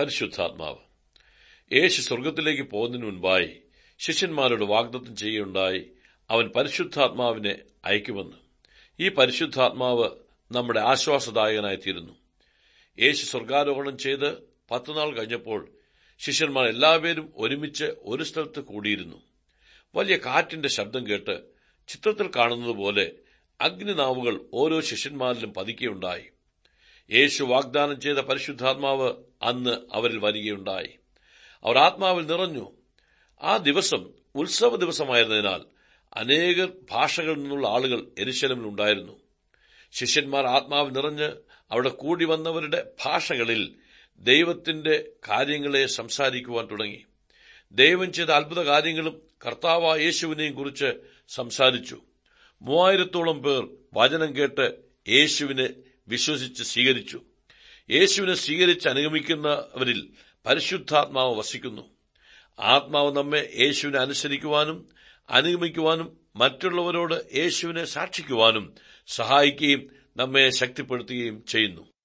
പരിശുദ്ധാത്മാവ് യേശു സ്വർഗത്തിലേക്ക് പോകുന്നതിന് മുൻപായി ശിഷ്യന്മാരോട് വാഗ്ദത്തം ചെയ്യുകയുണ്ടായി അവൻ പരിശുദ്ധാത്മാവിനെ അയക്കുമെന്ന് ഈ പരിശുദ്ധാത്മാവ് നമ്മുടെ ആശ്വാസദായകനായിത്തീരുന്നു യേശു സ്വർഗാരോഹണം ചെയ്ത് പത്തുനാൾ കഴിഞ്ഞപ്പോൾ ശിഷ്യന്മാർ എല്ലാവരും ഒരുമിച്ച് ഒരു സ്ഥലത്ത് കൂടിയിരുന്നു വലിയ കാറ്റിന്റെ ശബ്ദം കേട്ട് ചിത്രത്തിൽ കാണുന്നത് പോലെ അഗ്നിനാവുകൾ ഓരോ ശിഷ്യന്മാരിലും പതിക്കുകയുണ്ടായി യേശു വാഗ്ദാനം ചെയ്ത പരിശുദ്ധാത്മാവ് അന്ന് അവരിൽ വരികയുണ്ടായി അവർ ആത്മാവിൽ നിറഞ്ഞു ആ ദിവസം ഉത്സവ ദിവസമായിരുന്നതിനാൽ അനേക ഭാഷകളിൽ നിന്നുള്ള ആളുകൾ എരിശലമിൽ ഉണ്ടായിരുന്നു ശിഷ്യന്മാർ ആത്മാവിൽ നിറഞ്ഞ് അവിടെ കൂടി വന്നവരുടെ ഭാഷകളിൽ ദൈവത്തിന്റെ കാര്യങ്ങളെ സംസാരിക്കുവാൻ തുടങ്ങി ദൈവം ചെയ്ത അത്ഭുത കാര്യങ്ങളും കർത്താവ യേശുവിനെയും കുറിച്ച് സംസാരിച്ചു മൂവായിരത്തോളം പേർ വചനം കേട്ട് യേശുവിനെ വിശ്വസിച്ച് സ്വീകരിച്ചു യേശുവിനെ സ്വീകരിച്ച് അനുഗമിക്കുന്നവരിൽ പരിശുദ്ധാത്മാവ് വസിക്കുന്നു ആത്മാവ് നമ്മെ യേശുവിനെ അനുസരിക്കുവാനും അനുഗമിക്കുവാനും മറ്റുള്ളവരോട് യേശുവിനെ സാക്ഷിക്കുവാനും സഹായിക്കുകയും നമ്മെ ശക്തിപ്പെടുത്തുകയും ചെയ്യുന്നു